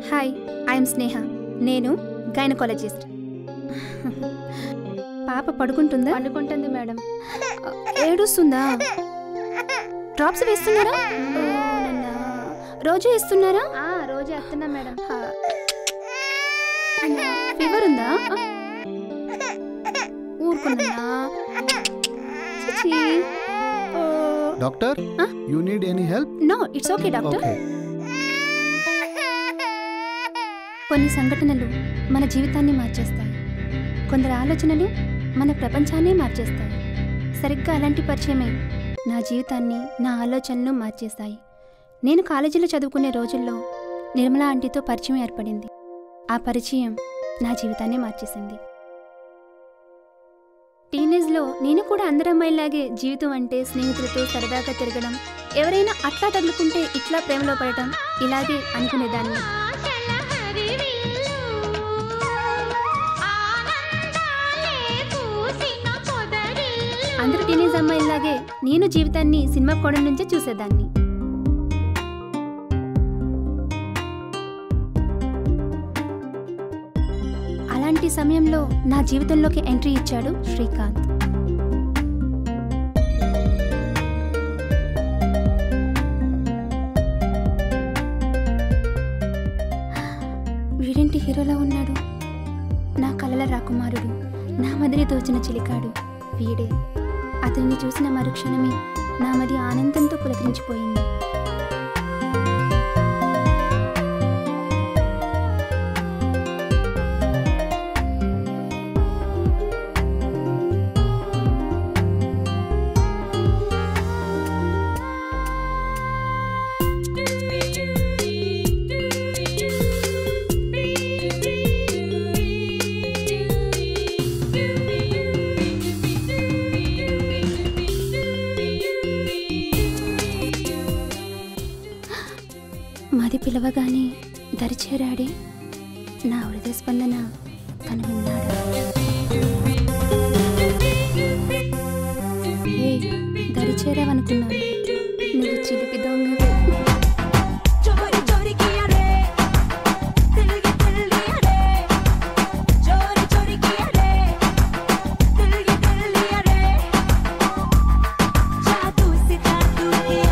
Hi I'm స్నేహ నేను gynaecologist పాప పడుకుంటుందా పండుకుంటుంది madam ఏడుస్తుందా drops వేస్తున్నారా ఓ, నాన్నా. రోజు వేస్తున్నారా ఆ రోజు వేస్తున్నా మేడం ఫీవర్ ఉందా ఊరుకున్నా doctor Huh? You need any help no it's okay doctor okay కొన్ని సంఘటనలు మన జీవితాన్ని మార్చేస్తాయి కొందరు ఆలోచనలు మన ప్రపంచాన్నే మార్చేస్తాయి సరిగ్గా అలాంటి పరిచయమే నా జీవితాన్ని నా ఆలోచనలు మార్చేస్తాయి నేను కాలేజీలో చదువుకునే రోజుల్లో నిర్మలా ఆంటీతో పరిచయం ఏర్పడింది ఆ పరిచయం నా జీవితాన్ని మార్చేసింది టీనేజ్లో నేను కూడా అందరి అమ్మాయిలాగే జీవితం అంటే స్నేహితులతో సరదాగా తిరగడం ఎవరైనా అట్లా తగులుకుంటే ఇట్లా ప్రేమలో పడటం ఇలాగే అనుకునేదాన్ని అందరు టీనేజ్ అమ్మాయిలాగే నేను జీవితాన్ని సినిమా కోణం నుంచే చూసేదాన్ని అలాంటి సమయంలో నా జీవితంలోకి ఎంట్రీ ఇచ్చాడు శ్రీకాంత్ వీడింటి హీరోలా ఉన్నాడు నా కలల రాకుమారుడు నా మదిని దోచిన చిలికాడు వీడే అతన్ని చూసిన మరుక్షణమే నా మది ఆనందంతో పులకరించిపోయింది మది పిలవగానే దరిచేరాడే నా హృదయ స్పందన తను విన్నాడు ఏ దరిచేరావనుకున్నాను నువ్వు చిలిపి దొంగ చోరి చోరి కియా రే దిల్ కి దిల్ దియా రే చోరి చోరి కియా రే దిల్ కి దిల్ దియా రే జాదూ से जादू किया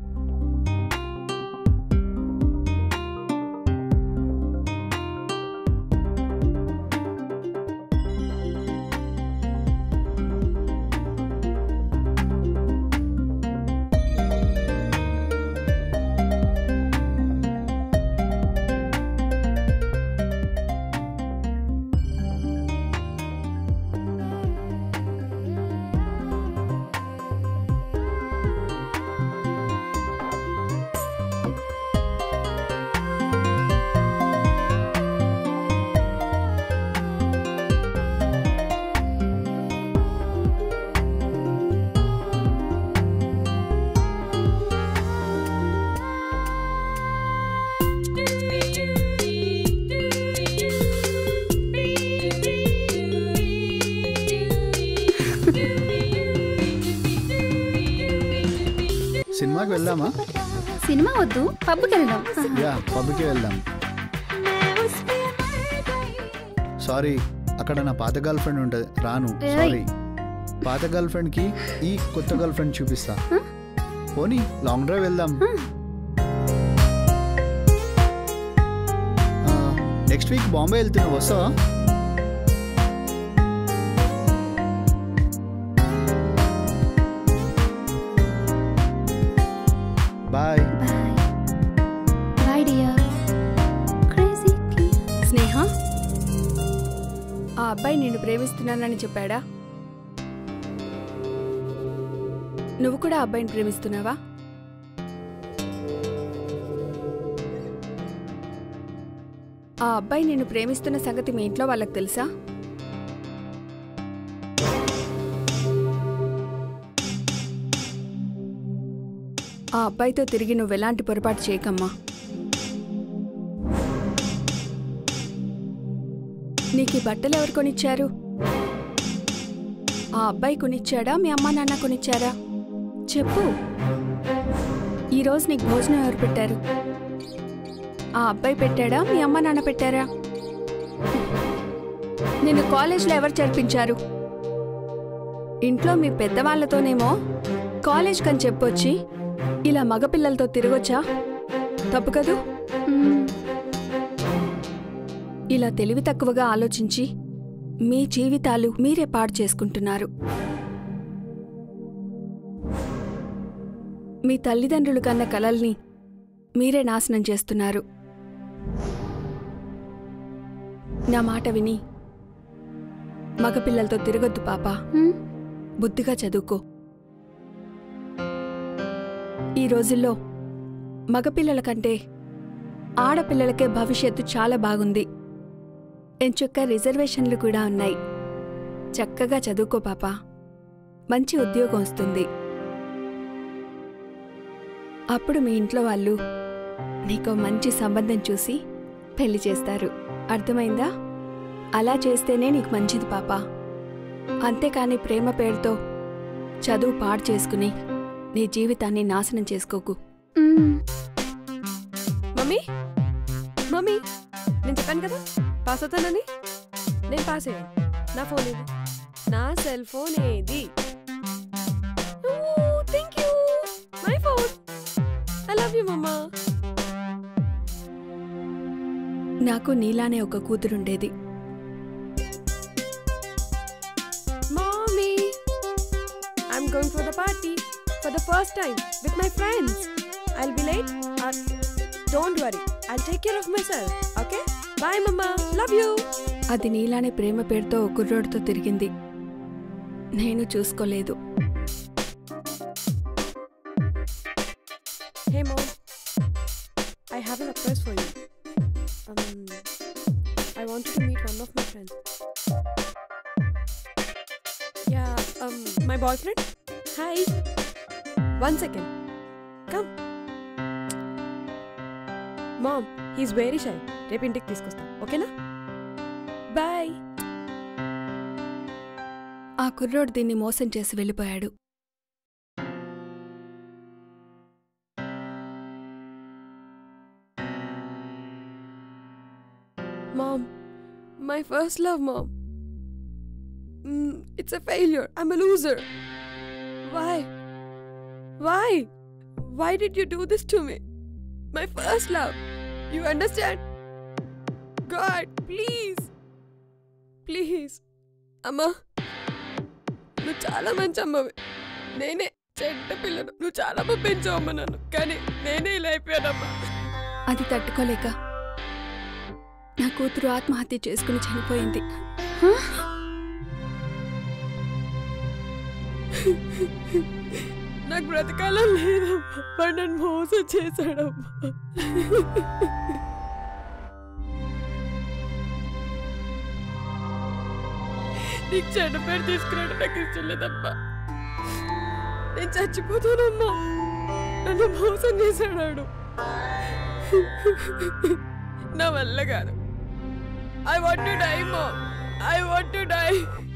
సినిమాకి వెళ్దామా సినిమా వద్దు పబ్కి వెళ్దాం యా పబ్కి వెళ్దాం मैं उस पे मर गई సారీ అక్కడ నా పాత గర్ల్ ఫ్రెండ్ ఉంటుంది రాను ఏయ్. సారీ పాత గర్ల్ ఫ్రెండ్ కి ఈ కొత్త గర్ల్ ఫ్రెండ్ చూపిస్తా పోనీ లాంగ్ డ్రైవ్ వెళ్దాం నెక్స్ట్ వీక్ బాంబే వెళ్తున్నావు వస్తావా bye bye bye dear crazy Sneha ఆ అబ్బాయి నిన్ను ప్రేమిస్తున్నానని చెప్పాడా నువ్వు కూడా ఆ అబ్బాయిని ప్రేమిస్తున్నావా ఆ అబ్బాయి నిన్ను ప్రేమిస్తున్న సంగతి మీ ఇంట్లో వాళ్ళకి తెలుసా ఆ అబ్బాయితో తిరిగి నువ్వు ఎలాంటి పొరపాటు చేయకమ్మా నీకు ఈ బట్టలు ఎవరు కొనిచ్చారు ఆ అబ్బాయి కొనిచ్చాడా మీ అమ్మ నాన్న కొనిచ్చారా చెప్పు ఈరోజు నీకు భోజనం ఎవరు పెట్టారు ఆ అబ్బాయి పెట్టాడా మీ అమ్మ నాన్న పెట్టారా నిన్ను కాలేజ్లో ఎవరు చేర్పించారు ఇంట్లో మీ పెద్దవాళ్లతోనేమో కాలేజ్ కని చెప్పొచ్చి ఇలా మగపిల్లలతో తిరగొచ్చా తప్పు కదూ మ్మ్. ఇలా తెలివి తక్కువగా ఆలోచించి మీ జీవితాలు మీరే పాడు చేసుకుంటున్నారు మీ తల్లిదండ్రులు కన్న కలల్ని మీరే నాశనం చేస్తున్నారు నా మాట విని మగపిల్లలతో తిరగొద్దు పాపా మ్మ్. బుద్ధిగా చదువుకో ఈ రోజుల్లో మగపిల్లల కంటే ఆడపిల్లలకే భవిష్యత్తు చాలా బాగుంది ఎంచుక్క రిజర్వేషన్లు కూడా ఉన్నాయి చక్కగా చదువుకో పాపా మంచి ఉద్యోగం వస్తుంది అప్పుడు మీ ఇంట్లో వాళ్ళు నీకో మంచి సంబంధం చూసి పెళ్లి చేస్తారు అర్థమైందా అలా చేస్తేనే నీకు మంచిది పాపా అంతేకాని ప్రేమ పేరుతో చదువు పాడు చేసుకుని నీ జీవితాన్ని నాశనం చేసుకోకు మ్మ్. మమ్మీ మమ్మీ నేను చెప్పాను కదా పాస్ అవుతానని నేను పాస్ అయ్యాను నా ఫోన్ ఏది నా సెల్ ఫోన్ ఏది thank you my phone I love you mamma నాకు నీలానే ఒక కూతురుండేది Mommy, I'm going for the party for the first time with my friends. I'll be late. Uh, don't worry, I'll take care of myself. Okay? Bye, Mama. Love you. అది నీలానే ప్రేమ పేరుతో ఒక కుర్రోడితో తిరిగింది నేను చూసుకోలేదు Hey, Mom. I have a surprise for you. Um, I wanted to meet one of my friends. Yeah, um, my boyfriend. Hi. One second. Come. Mom, he's very shy. రేపు ఇంటికి తీసుకొస్తా ఓకేనా బాయ్ ఆ కుర్రోడు దీన్ని మోసం చేసి వెళ్ళిపోయాడు Mom, my first love, Mom. Mm, it's a failure. I'm a loser. Why? Why? Why did you do this to me? My first love. You understand? God, please. Please అమ్మా నువ్వు చాలా మంచి అమ్మవి నేనే చెడ్డ పిల్లను నువ్వు చాలా బాగా పెంచావమ్మా నన్ను కానీ నేనే ఇలా అయిపోయానమ్మా అది తట్టుకోలేక నా కూతురు ఆత్మహత్య చేసుకుని చనిపోయింది నాకు బ్రతకాలని లేదమ్మా వాడు నన్ను మోసం చేశాడమ్మా నీకు చెడ్డ పేరు తీసుకురావడం నాకు ఇష్టం లేదమ్మా నేను చచ్చిపోతానమ్మా నన్ను మోసం చేశాడు నా వల్ల కాదు ఐ వాంట్ టు డై మో ఐ వాంట్ టు డై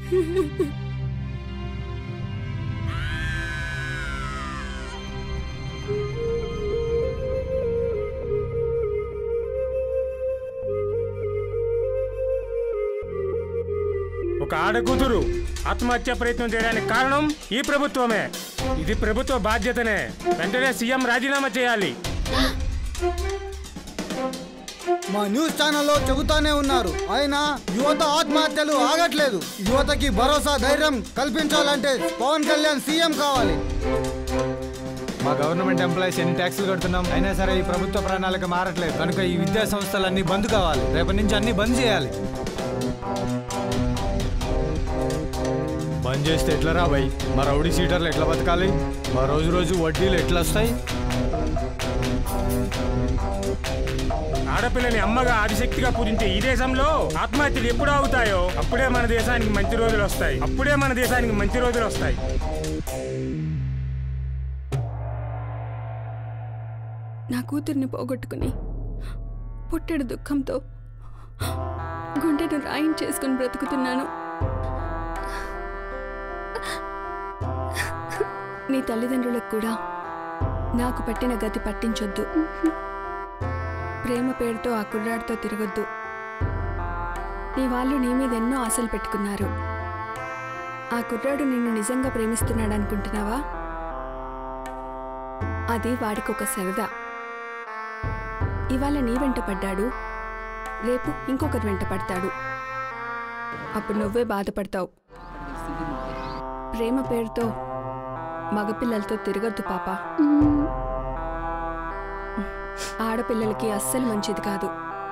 ఒక ఆడకూతురు ఆత్మహత్య ప్రయత్నం చేయడానికి కారణం ఈ ప్రభుత్వమే ఇది ప్రభుత్వ బాధ్యతనే వెంటనే సీఎం రాజీనామా చేయాలి మా న్యూస్ ఛానల్లో చెబుతానే ఉన్నారు అయినా యువత ఆత్మహత్యలు ఆగట్లేదు యువతకి భరోసా ధైర్యం కల్పించాలంటే పవన్ కళ్యాణ్ సీఎం కావాలి మా గవర్నమెంట్ ఎంప్లాయీస్ ఎన్ని ట్యాక్సులు కడుతున్నాం అయినా సరే ఈ ప్రభుత్వ ప్రణాళిక మారట్లేదు కనుక ఈ విద్యా సంస్థలు అన్ని బంద్ కావాలి రేపటి నుంచి అన్ని బంద్ చేయాలి బంద్ చేస్తే ఎట్లా రా భయ్ మా రౌడీ సీటర్లు ఎట్లా బతకాలి మా రోజు రోజు వడ్డీలు ఎట్లా వస్తాయి ఆడపిల్లని అమ్మగా ఆదిశక్తిగా పూజించే ఈ దేశంలో ఆత్మహత్యలు ఎప్పుడు అవుతాయో అప్పుడే మన దేశానికి మంచి రోజులు వస్తాయి అప్పుడే మన దేశానికి మంచి రోజులు వస్తాయి నా కూతుర్ని పోగొట్టుకుని పుట్టెడు దుఃఖంతో గుండెను రాయించేసుకుని బ్రతుకుతున్నాను నీ తల్లిదండ్రులకు కూడా నాకు పట్టిన గతి పట్టించొద్దు ప్రేమ పేరుతో ఆ కుర్రాడితో తిరగొద్దు నీ వాళ్ళు నీ మీద ఎన్నో ఆశలు పెట్టుకున్నారు ఆ కుర్రాడు నిన్ను నిజంగా ప్రేమిస్తున్నాడు అనుకుంటున్నావా అది వాడికి ఒక సరదా ఇవాళ నీ వెంట పడ్డాడు రేపు ఇంకొకరి వెంట పడతాడు అప్పుడు నువ్వే బాధపడతావు ప్రేమ పేరుతో మగపిల్లలతో తిరగొద్దు పాప మ్మ్. ఆడపిల్లలకి అస్సలు మంచిది కాదు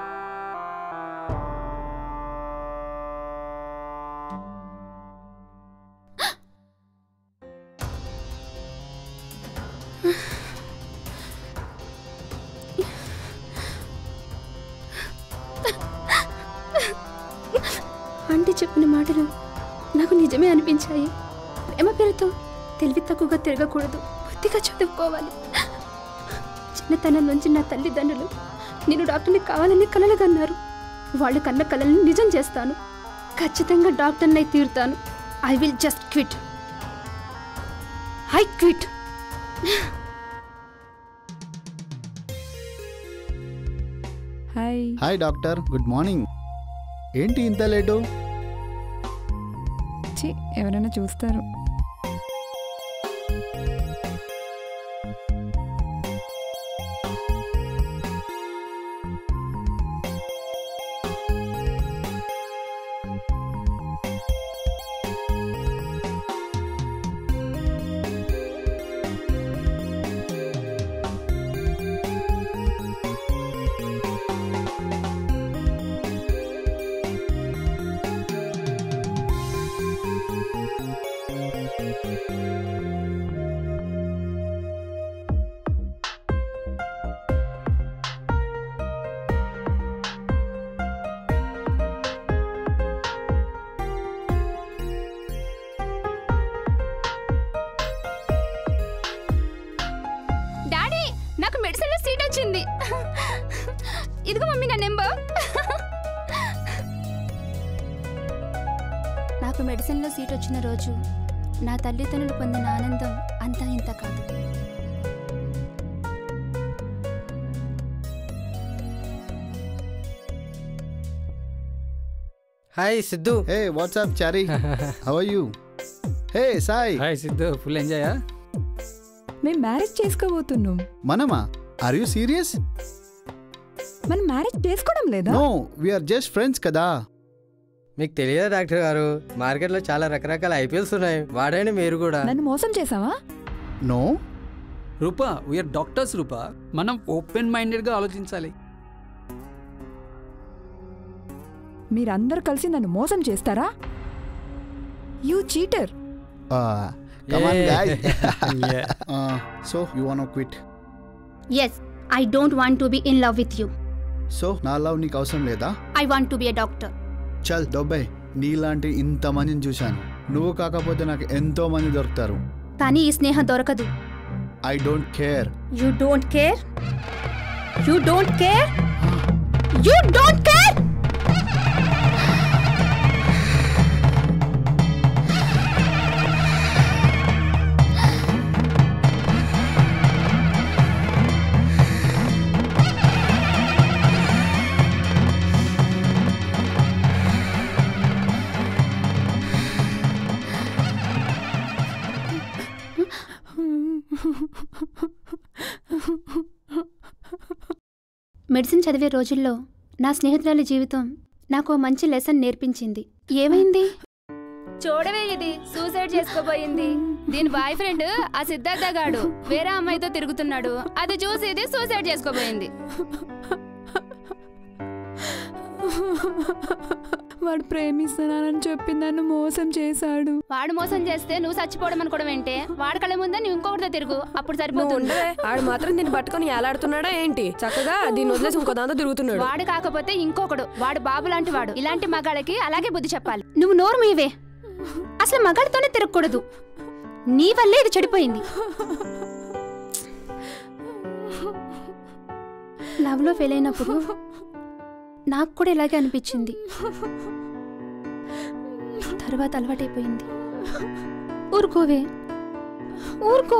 ఆంటీ చెప్పిన మాటలు నాకు నిజమే అనిపించాయి ప్రేమ పేరుతో తెలివి తక్కువగా తిరగకూడదు బుద్ధిగా చదువుకోవాలి చిన్నతనం నుంచి నా తల్లిదండ్రులు నేను డాక్టర్ని కావాలని కలలు కన్నారు వాళ్ళు కన్న కలలను నిజం చేస్తాను ఖచ్చితంగా డాక్టర్ని అయి తీరుతాను I will just quit I quit hi hi doctor good morning ఏంటి ఇంత లేటు చి ఎవరైనా చూస్తారు డాడీ నాకు మెడిసిన్లో సీట్ వచ్చింది ఇదిగో మమ్మీ నా నెంబర్ నాకు మెడిసిన్లో సీట్ వచ్చిన రోజు నా తల్లిదండ్రులు పొందిన ఆనందం అంతా ఇంత కాదు hi Siddhu hey what's up Chari how are you hey Sai hi Siddhu full ఎంజాయా మేము మ్యారేజ్ చేసుకోబోతున్నాం మనమా ఆర్ యూ సీరియస్ మనం మ్యారేజ్ చేసుకోవడం లేదా నో వీఆర్ జస్ట్ ఫ్రెండ్స్ కదా మీకు తెలియదా డాక్టర్ గారు మార్కెట్లో చాలా రకరకాల ఐపీఎల్స్ ఉన్నాయి వాడండి మీరు కూడా నన్ను మోసం చేసావా no Rupa we are doctors Rupa మనం ఓపెన్ మైండెడ్గా ఆలోచించాలి మీరందరూ కలిసి నన్ను మోసం చేస్తారా you cheater come on Yay. Guy Yeah. So you want quit yes I don't want to be in love with you so నా లవ్ నీకు అవసరం లేదా I want to be a doctor చల్ డొబ్బాయ్ నీలాంటి ఇంతమందిని చూశాను నువ్వు కాకపోతే నాకు ఎంతో మంది దొరుకుతారు కానీ ఈ స్నేహం దొరకదు I don't care you don't care you don't care you don't care medicine చదివే రోజుల్లో నా స్నేహితురాలి జీవితం నాకు ఓ మంచి లెసన్ నేర్పించింది ఏమైంది చూడవే ఇది సూసైడ్ చేసుకోబోయింది దీని బాయ్ ఫ్రెండ్ ఆ సిద్ధార్థ గాడు వేరే అమ్మాయితో తిరుగుతున్నాడు అది చూసి ఇది సూసైడ్ చేసుకోబోయింది వాడు ప్రేమిస్తున్నానని చెప్పి నన్ను మోసం చేశాడు వాడు మోసం చేస్తే నువ్వు చచ్చిపోవడం అనుకోవడం ఏంటే వాడి కళ్ళ ముందే నువ్వు ఇంకొకటితో తిరుగు అప్పుడు నువ్వు సరిపోతుంది ఉండవే ఆడు మాత్రం దీన్ని పట్టుకొని ఏలాడుతున్నాడా ఏంటి చక్కగా దీన్ని వదిలేసి ఇంకో దాంతో తిరుగుతున్నాడు వాడు కాకపోతే ఇంకొకడు వాడు బాబు లాంటి వాడు ఇలాంటి మగాళ్ళకి అలాగే బుద్ధి చెప్పాలి నువ్వు నోరు మీవే అసలు మగాడితోనే తిరగకూడదు నీ వల్లే ఇది చెడిపోయింది లవ్లో ఫెయిల్ అయినప్పుడు నాకు కూడా ఇలాగే అనిపించింది తర్వాత అలవాటైపోయింది ఊరుకోవే ఊరుకో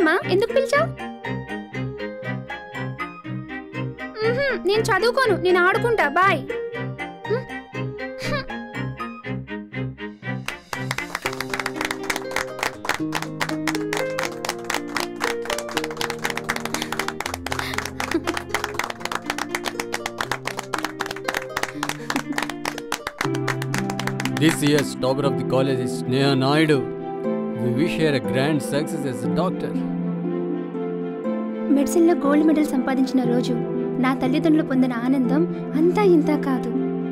ఏంటమ్మా ఎందుకు పిలిచావు నేను చదువుకోను నేను ఆడుకుంటా boy This year's topper of the college is Sneha Naidu. We wish her a grand success as a doctor. మెడిసిన్లో గోల్డ్ మెడల్ సంపాదించిన రోజు నా తల్లిదండ్రులు పొందిన ఆనందం అంతా ఇంతా కాదు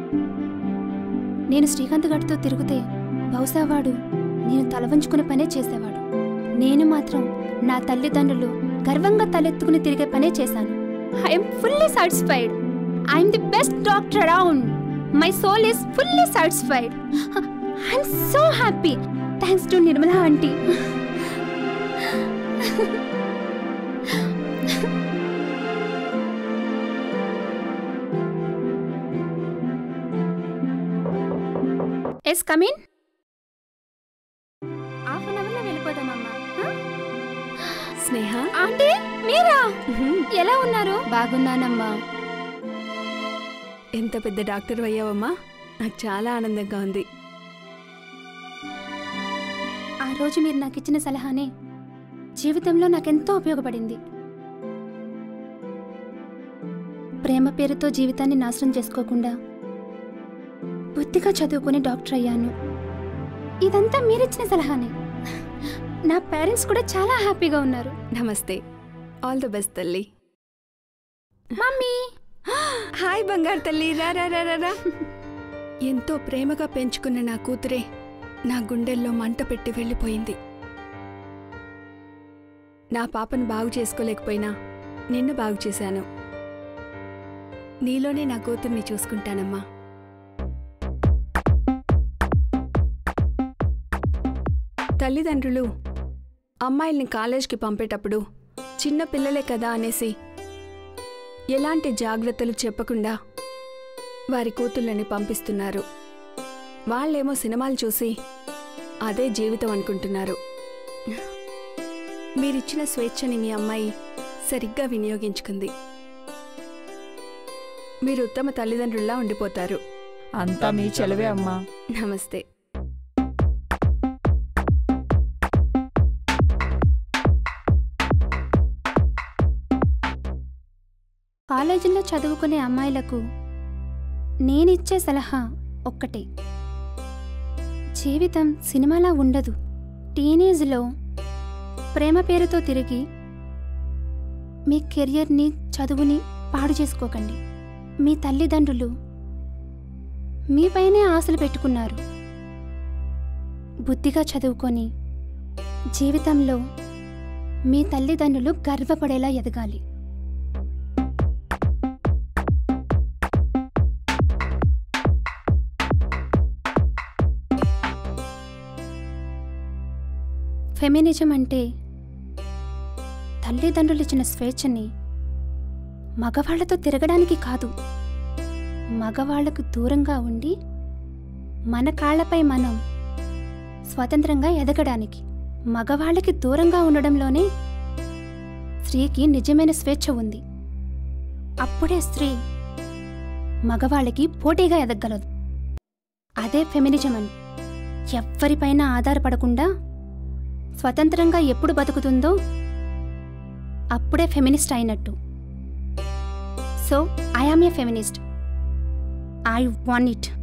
నేను శ్రీకాంత్ గారితో తిరిగితే బహుశా వాడు నేను తలవంచుకునే పనే చేసేవాడు నేను మాత్రం నా తల్లిదండ్రులు గర్వంగా తలెత్తుకుని తిరిగే పనే చేశాను I'm fully satisfied I'm the best doctor around my soul is fully satisfied I'm so happy thanks to Nirmala aunty yes coming half an అవర్లో వెళ్ళిపోదామమ్మా స్నేహ ఆంటీ మీరా ఎలా ఉన్నారు బాగున్నానమ్మా ఎంత పెద్ద డాక్టర్ అయ్యావమ్మా నాకు చాలా ఆనందంగా ఉంది ఆ రోజు మీరు నాకు ఇచ్చిన సలహానే జీవితంలో నాకెంతో ఉపయోగపడింది ప్రేమ పేరుతో జీవితాన్ని నాశనం చేసుకోకుండా బుద్ధిగా చదువుకుని డాక్టర్ అయ్యాను ఇదంతా మీరిచ్చిన సలహానే నా పేరెంట్స్ కూడా చాలా హ్యాపీగా ఉన్నారు నమస్తే ఆల్ ది బెస్ట్ తల్లి మమ్మీ హాయ్ బంగారు తల్లి రా రా రా రా, రా ఎంతో ప్రేమగా పెంచుకున్న నా కూతురే నా గుండెల్లో మంట పెట్టి వెళ్ళిపోయింది నా పాపను బాగు చేసుకోలేకపోయినా నిన్ను బాగు చేశాను నీలోనే నా కూతుర్ని చూసుకుంటానమ్మా తల్లిదండ్రులు అమ్మాయిల్ని కాలేజ్కి పంపేటప్పుడు చిన్న పిల్లలే కదా అనేసి ఎలాంటి జాగ్రత్తలు చెప్పకుండా వారి కూతుళ్ళని పంపిస్తున్నారు వాళ్ళేమో సినిమాలు చూసి అదే జీవితం అనుకుంటున్నారు మీరిచ్చిన స్వేచ్ఛని మీ అమ్మాయి సరిగ్గా వినియోగించుకుంది మీరు ఉత్తమ తల్లిదండ్రుల్లా ఉండిపోతారు అంతా మీ చెలవే అమ్మా నమస్తే కాలేజీలో చదువుకునే అమ్మాయిలకు నేనిచ్చే సలహా ఒక్కటే జీవితం సినిమాలా ఉండదు టీనేజ్లో ప్రేమ పేరుతో తిరిగి మీ కెరియర్ని చదువుని పాడు చేసుకోకండి మీ తల్లిదండ్రులు మీపైనే ఆశలు పెట్టుకున్నారు బుద్ధిగా చదువుకొని జీవితంలో మీ తల్లిదండ్రులు గర్వపడేలా ఎదగాలి ఫెమినిజం అంటే తల్లిదండ్రులు ఇచ్చిన స్వేచ్ఛని మగవాళ్లతో తిరగడానికి కాదు మగవాళ్లకు దూరంగా ఉండి మన కాళ్ళపై మనం స్వతంత్రంగా ఎదగడానికి మగవాళ్ళకి దూరంగా ఉండడంలోనే స్త్రీకి నిజమైన స్వేచ్ఛ ఉంది అప్పుడే స్త్రీ మగవాళ్ళకి పోటీగా ఎదగలదు అదే ఫెమినిజం అని ఎవ్వరిపైన ఆధారపడకుండా స్వతంత్రంగా ఎప్పుడు బతుకుతుందో అప్పుడే ఫెమినిస్ట్ అయినట్టు so I am a feminist I want it